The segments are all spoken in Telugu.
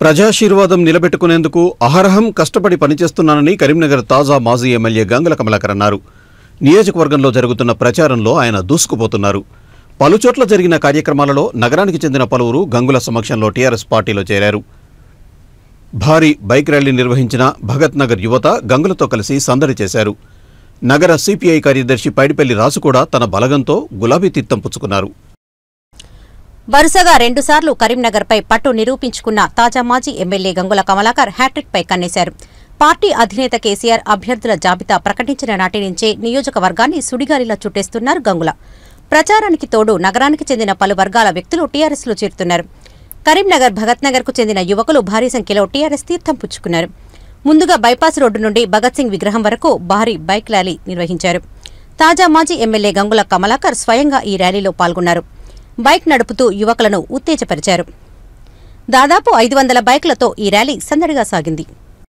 ప్రజాశీర్వాదం నిలబెట్టుకునేందుకు అహరహం కష్టపడి పనిచేస్తున్నానని కరీంనగర్ తాజా మాజీ ఎమ్మెల్యే గంగుల కమలాకర్ అన్నారు నియోజకవర్గంలో జరుగుతున్న ప్రచారంలో ఆయన దూసుకుపోతున్నారు పలుచోట్ల జరిగిన కార్యక్రమాలలో నగరానికి చెందిన పలువురు గంగుల సమక్షంలో టీఆర్ఎస్ పార్టీలో చేరారు భారీ బైక్ ర్యాలీ నిర్వహించిన భగత్ నగర్ యువత గంగులతో కలిసి సందడి చేశారు నగర సిపిఐ కార్యదర్శి పైడిపల్లి రాజు కూడా తన బలగంతో గులాబీ తిత్తం పుచ్చుకున్నారు వరుసగా రెండుసార్లు కరీంనగర్పై పట్టు నిరూపించుకున్న తాజా మాజీ ఎమ్మెల్యే గంగుల కమలాకర్ హ్యాట్రిక్ పై కన్నేశారు పార్టీ అధినేత కేసీఆర్ అభ్యర్థుల జాబితా ప్రకటించిన నాటి నుంచే నియోజకవర్గాన్ని సుడిగాలిలా చుట్టేస్తున్నారు గంగుల ప్రచారానికి తోడు నగరానికి చెందిన పలు వర్గాల వ్యక్తులు టీఆర్ఎస్లో చేరుతున్నారు కరీంనగర్ భగత్ నగర్ కు చెందిన యువకులు భారీ సంఖ్యలో టీఆర్ఎస్ తీర్థం పుచ్చుకున్నారు ముందుగా బైపాస్ రోడ్డు నుండి భగత్ సింగ్ విగ్రహం వరకు భారీ బైక్ ర్యాలీ నిర్వహించారు తాజా మాజీ ఎమ్మెల్యే గంగుల కమలాకర్ స్వయంగా ఈ ర్యాలీలో పాల్గొన్నారు బైక్ నడుపుతూ యువకులను ఉత్తేజపరిచారు దాదాపు ఐదు వందల బైకులతో ఈ ర్యాలీ సందడిగా సాగింది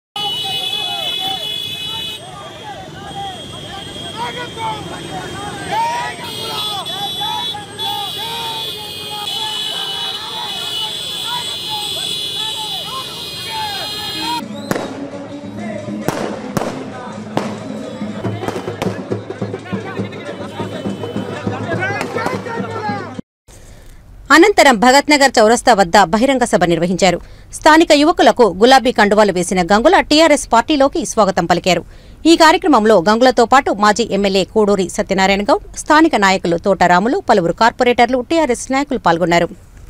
అనంతరం భగత్ నగర్ చౌరస్తా వద్ద బహిరంగ సభ నిర్వహించారు స్థానిక యువకులకు గులాబీ కండువాలు వేసిన గంగుల టీఆర్ఎస్ పార్టీలోకి స్వాగతం పలికారు ఈ కార్యక్రమంలో గంగులతో పాటు మాజీ ఎమ్మెల్యే కోడూరి సత్యనారాయణ గౌడ్ స్థానిక నాయకులు తోటరాములు పలువురు కార్పొరేటర్లు టీఆర్ఎస్ నాయకులు పాల్గొన్నారు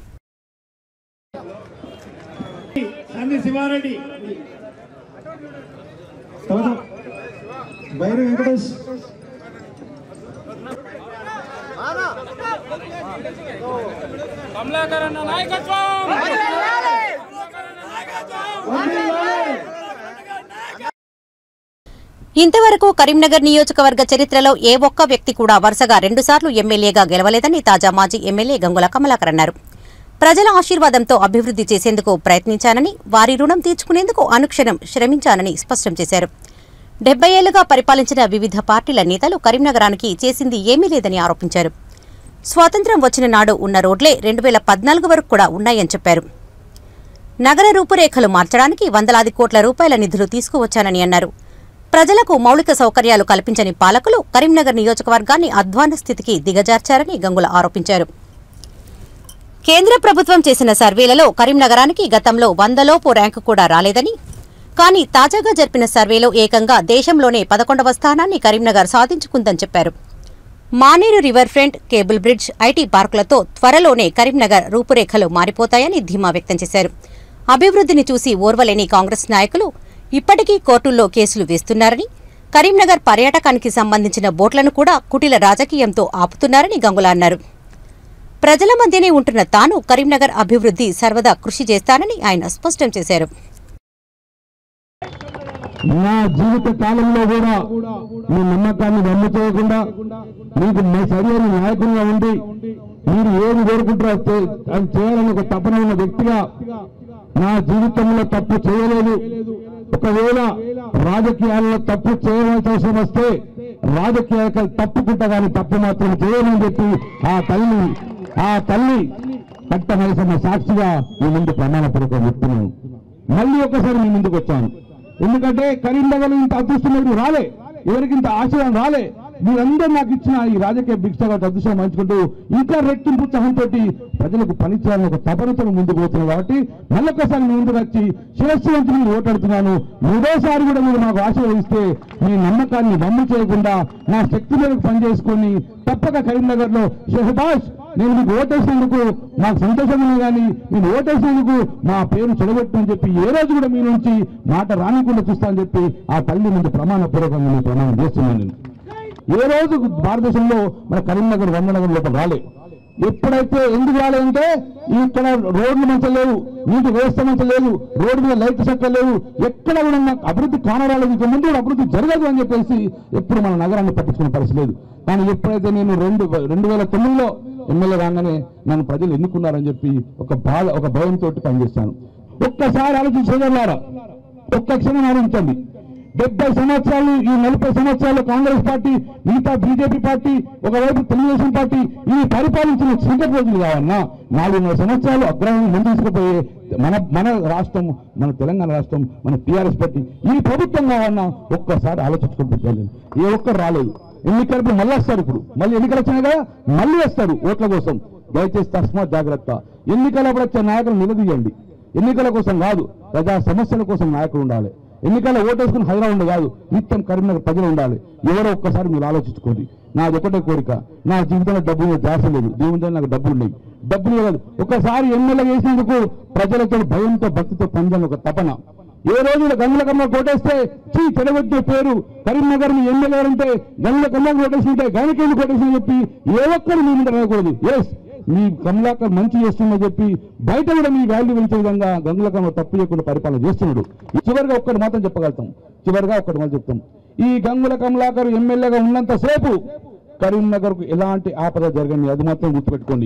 నంది శివారెడ్డి తర్వాత బైరు వెంకటేష్ కమలాకరణ నాయకత్వం ఇంతవరకు కరీంనగర్ నియోజకవర్గ చరిత్రలో ఏ ఒక్క వ్యక్తి కూడా వరుసగా రెండుసార్లు ఎమ్మెల్యేగా గెలవలేదని తాజా మాజీ ఎమ్మెల్యే గంగుల కమలాకర్ అన్నారు ప్రజల ఆశీర్వాదంతో అభివృద్ధి చేసేందుకు ప్రయత్నించానని వారి రుణం తీర్చుకునేందుకు అనుక్షణం శ్రమించానని స్పష్టం చేశారు డెబ్బై ఏళ్లుగా పరిపాలించిన వివిధ పార్టీల నేతలు కరీంనగరానికి చేసింది ఏమీ లేదని ఆరోపించారు స్వాతంత్ర్యం వచ్చిన నాడు ఉన్న రోడ్లే రెండు వేల పద్నాలుగు వరకు కూడా ఉన్నాయని చెప్పారు నగర రూపురేఖలు మార్చడానికి వందలాది కోట్ల రూపాయల నిధులు తీసుకువచ్చానని అన్నారు ప్రజలకు మౌలిక సౌకర్యాలు కల్పించని పాలకులు కరీంనగర్ నియోజకవర్గాన్ని అధ్వాన స్థితికి దిగజార్చారని గంగుల ఆరోపించారు కేంద్ర ప్రభుత్వం చేసిన సర్వేలలో కరీంనగరానికి గతంలో వందలోపు ర్యాంకు కూడా రాలేదని కానీ తాజాగా జరిపిన సర్వేలో ఏకంగా దేశంలోనే పదకొండవ స్థానాన్ని కరీంనగర్ సాధించుకుందని చెప్పారు Maneru river front cable bridge IT పార్కులతో త్వరలోనే కరీంనగర్ రూపురేఖలు మారిపోతాయని ధీమా వ్యక్తం చేశారు అభివృద్ధిని చూసి ఓర్వలేని కాంగ్రెస్ నాయకులు ఇప్పటికీ కోర్టుల్లో కేసులు వేస్తున్నారని కరీంనగర్ పర్యాటకానికి సంబంధించిన బోట్లను కూడా కుటిల రాజకీయంతో ఆపుతున్నారని గంగుల అన్నారు ప్రజల మధ్యనే ఉంటున్న తాను కరీంనగర్ అభివృద్ధి సర్వదా కృషి చేస్తానని ఆయన స్పష్టం చేశారు నా జీవిత కాలంలో కూడా మీ నమ్మకాన్ని వమ్ము చేయకుండా మీకు మీ సరైన నాయకులుగా ఉండి మీరు ఏది కోరుకుంటారో అది చే- అది చేయాలని ఒక తపన ఉన్న వ్యక్తిగా నా జీవితంలో తప్పు చేయలేదు ఒకవేళ రాజకీయాల్లో తప్పు చేయవలసిన అవసరం వస్తే రాజకీయాలకు తప్పుకుంటా కానీ తప్పు మాత్రం చేయనని చెప్పి ఆ తల్లి ఆ తల్లి కట్ట నరసమ్మ సాక్షిగా మీ ముందు ప్రమాణపూర్వకం చెప్తున్నాను మళ్ళీ ఒకసారి మీ ముందుకు వచ్చాను ఎందుకంటే కరీంనగర్ ఇంత అదృష్టం ఎవరికి రాలే ఎవరికి ఇంత ఆశయం రాలే మీరందరూ నాకు ఇచ్చిన ఈ రాజకీయ భిక్షగా అదృష్టం మంచుకుంటూ ఇంకా రెట్టింపు ఉత్సాహంతో ప్రజలకు పని చేయాలని ఒక తపనతో ముందుకు పోతున్నాను కాబట్టి మళ్ళొక్కసారి మీ ముందుకు వచ్చి శిరస్సు వంచి మీరు ఓటాడుతున్నాను మూడోసారి కూడా మీరు నాకు ఆశీర్వదిస్తే మీ నమ్మకాన్ని వమ్ము చేయకుండా నా శక్తి మేరకు పనిచేసుకొని తప్పక కరీంనగర్ లో షెహబాష్ నేను మీకు ఓటేసినందుకు నాకు సంతోషం ఉంది కానీ నేను ఓటేసినందుకు మా పేరు చెడగొట్టని చెప్పి ఏ రోజు కూడా మీ నుంచి మాట రానికుండా చూస్తానని చెప్పి ఆ తల్లి ముందు ప్రమాణపూర్వకంగా నేను ప్రమాణం చేస్తున్నాను నేను. ఏ రోజు భారతదేశంలో మన కరీంనగర్ వందనగర్ లోపల రాలే ఎప్పుడైతే ఎందుకు రాలేదంటే ఇక్కడ రోడ్లు మంచిగా లేవు నీటి వ్యవస్థ మంచిగా లేదు రోడ్డు మీద లైట్ చక్కగా లేవు ఎక్కడ కూడా నాకు అభివృద్ధి కానరాలేదు ఇక ముందు కూడా అభివృద్ధి జరగదు అని చెప్పేసి ఎప్పుడు మన నగరాన్ని పట్టించుకునే పరిస్థితి లేదు కానీ ఎప్పుడైతే నేను రెండు రెండు వేల తొమ్మిదిలో ఎమ్మెల్యే రాగానే నన్ను ప్రజలు ఎన్నుకున్నారని చెప్పి ఒక బాధ ఒక భయంతో పనిచేస్తాను ఒక్కసారి ఆలోచించగలరా ఒక్క క్షణం ఆలోచించండి డెబ్బై సంవత్సరాలు ఈ నలభై సంవత్సరాలు కాంగ్రెస్ పార్టీ మిగతా బీజేపీ పార్టీ ఒకవైపు తెలుగుదేశం పార్టీ ఈ పరిపాలించిన చీకటి రోజులు కావన్నా నాలుగున్నర సంవత్సరాలు అగ్రహం ముందు తీసుకుపోయే మన మన రాష్ట్రం మన తెలంగాణ రాష్ట్రం మన టీఆర్ఎస్ పార్టీ ఈ ప్రభుత్వం కావాలన్నా ఒక్కసారి ఆలోచించుకుంటున్నాను ఏ ఒక్కరు రాలేదు ఎన్నికలకు మళ్ళీ వస్తారు ఇప్పుడు మళ్ళీ ఎన్నికలు వచ్చినాయి కదా మళ్ళీ వస్తారు ఓట్ల కోసం దయచేసి తస్మాత్ జాగ్రత్త ఎన్నికలప్పుడు వచ్చే నాయకులు నిలదీయండి ఎన్నికల కోసం కాదు ప్రజా సమస్యల కోసం నాయకులు ఉండాలి ఎన్నికల్లో ఓటేసుకుని హైదరాబాద్ కాదు నిత్యం కరీంనగర్ ప్రజలు ఉండాలి ఎవరో ఒక్కసారి మీరు ఆలోచించుకోండి నాది ఒకటే కోరిక నా జీవితంలో డబ్బు మీద ధ్యాస లేదు దేవునితో నాకు డబ్బులు ఉన్నాయి డబ్బులు కాదు ఒకసారి ఎమ్మెల్యే చేసినందుకు ప్రజలతో భయంతో భక్తితో పొందని ఒక తపన ఏ రోజు గంగుల కమ్మ కోటేస్తే చీ చెడగొట్టే పేరు కరీంనగర్ మీ ఎమ్మెల్యే అంటే గంగుల కమ్మ కోటేసి ఉంటే గణకేంద్ర కోటేసి అని చెప్పి ఏ ఒక్కరు మీ మీద రాకూడదు ఎస్ మీ కమలాకర్ మంచి చేస్తుందని చెప్పి బయట కూడా మీ వాల్యూ పెంచే విధంగా గంగుల కమ్మ తప్పు చేయకుండా పరిపాలన చేస్తున్నాడు చివరిగా ఒక్కటి మాత్రం చెప్పగలుగుతాం చివరిగా ఒక్కటి మాత్రం చెప్తాం ఈ గంగుల కమలాకర్ ఎమ్మెల్యేగా ఉన్నంత సేపు కరీంనగర్కు ఎలాంటి ఆపద జరగని అది మాత్రం గుర్తుపెట్టుకోండి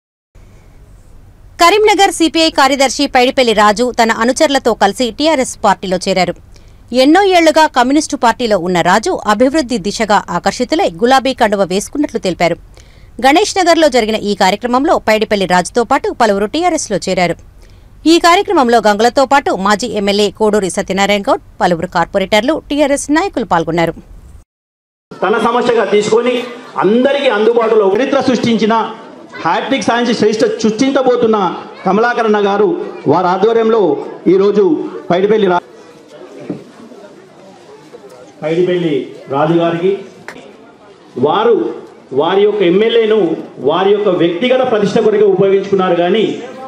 కరీంనగర్ సిపిఐ కార్యదర్శి పైడిపల్లి రాజు తన అనుచరులతో కలిసి టీఆర్ఎస్ పార్టీలో చేరారు ఎన్నో ఏళ్లుగా కమ్యూనిస్టు పార్టీలో ఉన్న రాజు అభివృద్ధి దిశగా ఆకర్షితులై గులాబీ కండువ వేసుకున్నట్లు తెలిపారు గణేష్ నగర్లో జరిగిన ఈ కార్యక్రమంలో పైడిపల్లి రాజుతో పాటు పలువురు టీఆర్ఎస్లో చేరారు ఈ కార్యక్రమంలో గంగులతో పాటు మాజీ ఎమ్మెల్యే కోడూరి సత్యనారాయణ గౌడ్ పలువురు కార్పొరేటర్లు టీఆర్ఎస్ నాయకులు పాల్గొన్నారు తన సమస్యగా తీసుకొని అందరికీ అందుబాటులో చరిత్ర సృష్టించిన హ్యాట్రిక్ సైన్స్ శ్రేష్ఠ సృష్టించబోతున్న కమలాకరణ గారు వారి ఆధ్వర్యంలో ఈరోజు పైడిపల్లి రా పైడిపల్లి రాజు గారికి వారు వారి యొక్క ఎమ్మెల్యేను వారి యొక్క వ్యక్తిగత ప్రతిష్ట కొరకు ఉపయోగించుకున్నారు కానీ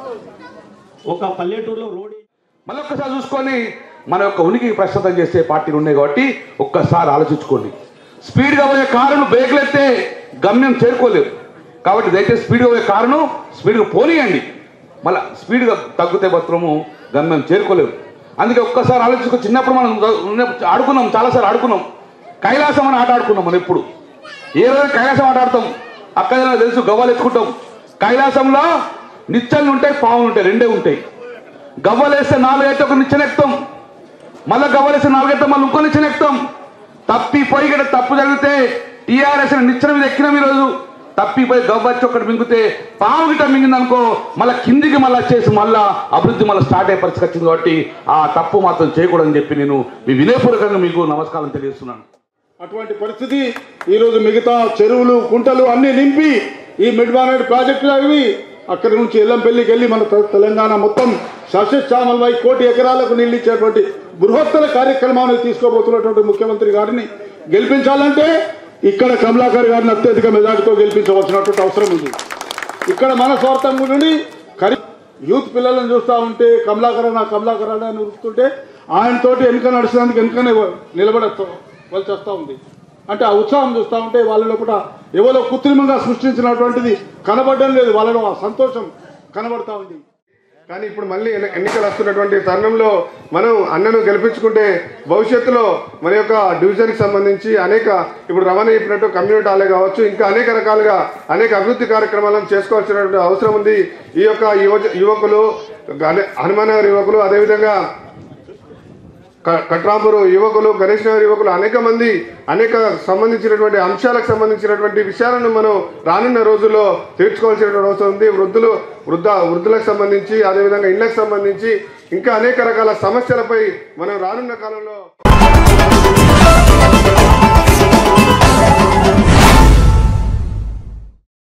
ఒక పల్లెటూరులో రోడ్ మళ్ళీ ఒక్కసారి చూసుకొని మన యొక్క ఉనికి ప్రశ్న చేసే పార్టీలు ఉన్నాయి కాబట్టి ఒక్కసారి ఆలోచించుకోండి స్పీడ్గా పోయే కారును బ్రేక్లు ఎత్తే గమ్యం చేరుకోలేరు కాబట్టి దయచేసి స్పీడ్గా పోయే కారును స్పీడ్గా పోనీయండి మళ్ళీ స్పీడ్గా తగ్గితే మాత్రము గమ్యం చేరుకోలేరు అందుకే ఒక్కసారి ఆలోచించుకో చిన్నప్పుడు మనం ఉన్నప్పుడు ఆడుకున్నాం చాలాసార్లు ఆడుకున్నాం కైలాసం అని ఆట ఆడుకున్నాం మనం ఎప్పుడు ఏ రోజు కైలాసం ఆట ఆడతాం అక్కడ నాకు తెలుసు గవ్వలు ఎత్తుకుంటాం కైలాసంలో నిచ్చలు ఉంటాయి పావులు ఉంటాయి రెండే ఉంటాయి గవ్వలేస్తే నాలుగైతే ఒక నిచ్చెన ఎక్కుతాం మళ్ళీ గవ్వలేస్తే నాలుగైతే మళ్ళీ ఇంకో నిచ్చెన ఎక్కుతాం తప్పిపోయి ఇక్కడ తప్పు జరిగితే టీఆర్ఎస్ నిచ్చెన మీద ఎక్కినాం ఈరోజు తప్పిపోయి గవ్వచ్చి ఒకటి మింగితే పాము గిట్ట మింగింది అనుకో మళ్ళీ కిందికి మళ్ళీ వచ్చేసి మళ్ళా అభివృద్ధి మళ్ళీ స్టార్ట్ అయ్యే పరిస్థితి వచ్చింది కాబట్టి ఆ తప్పు మాత్రం చేయకూడదని చెప్పి నేను మీ వినయపూర్వకంగా మీకు నమస్కారం తెలియజేస్తున్నాను అటువంటి పరిస్థితి ఈరోజు మిగతా చెరువులు కుంటలు అన్ని నింపి ఈ మిడ్మానేడ్ ప్రాజెక్టులు అవి అక్కడి నుంచి ఎల్లంపల్లికి వెళ్ళి మన తె- తెలంగాణ మొత్తం సస్యశ్యామలమై కోటి ఎకరాలకు నీళ్ళు ఇచ్చేటువంటి బృహత్తర కార్యక్రమాన్ని తీసుకోబోతున్నటువంటి ముఖ్యమంత్రి గారిని గెలిపించాలంటే ఇక్కడ కమలాకర్ గారిని అత్యధిక మెజార్టీతో గెలిపించవలసినటువంటి అవసరం ఉంది ఇక్కడ మన స్వార్థం నుండి కరి యూత్ పిల్లలను చూస్తూ ఉంటే కమలాకర్ నా కమలాకర్ అని ఉరుకుతుంటే ఆయనతోటి వెనుక నడిచినందుకు వెనుకనే వలసి వస్తూ ఉంది అంటే ఆ ఉత్సాహం చూస్తూ ఉంటే వాళ్ళ లోపల ఎవరో కృత్రిమంగా సృష్టించినటువంటిది కనబడడం లేదు వాళ్ళలో ఆ సంతోషం కనబడతా ఉంది కానీ ఇప్పుడు మళ్ళీ ఎన్ని- ఎన్నికలు వస్తున్నటువంటి తరుణంలో మనం అన్నను గెలిపించుకుంటే భవిష్యత్తులో మన యొక్క డివిజన్కి సంబంధించి అనేక ఇప్పుడు రవాణా చెప్పినట్టు కమ్యూనిటీ హాలే కావచ్చు ఇంకా అనేక రకాలుగా అనేక అభివృద్ధి కార్యక్రమాలను చేసుకోవాల్సినటువంటి అవసరం ఉంది ఈ యొక్క యువజ యువకులు గణ- హనుమానగర్ యువకులు అదేవిధంగా క- కట్రాంపూర్ యువకులు గణేష్ నగర్ యువకులు అనేక మంది అనేక సంబంధించినటువంటి అంశాలకు సంబంధించినటువంటి విషయాలను మనం రానున్న రోజుల్లో తీర్చుకోవాల్సినటువంటి అవసరం ఉంది వృద్ధులు వృద్ధ వృద్ధులకు సంబంధించి అదేవిధంగా ఇళ్లకు సంబంధించి ఇంకా అనేక రకాల సమస్యలపై మనం రానున్న కాలంలో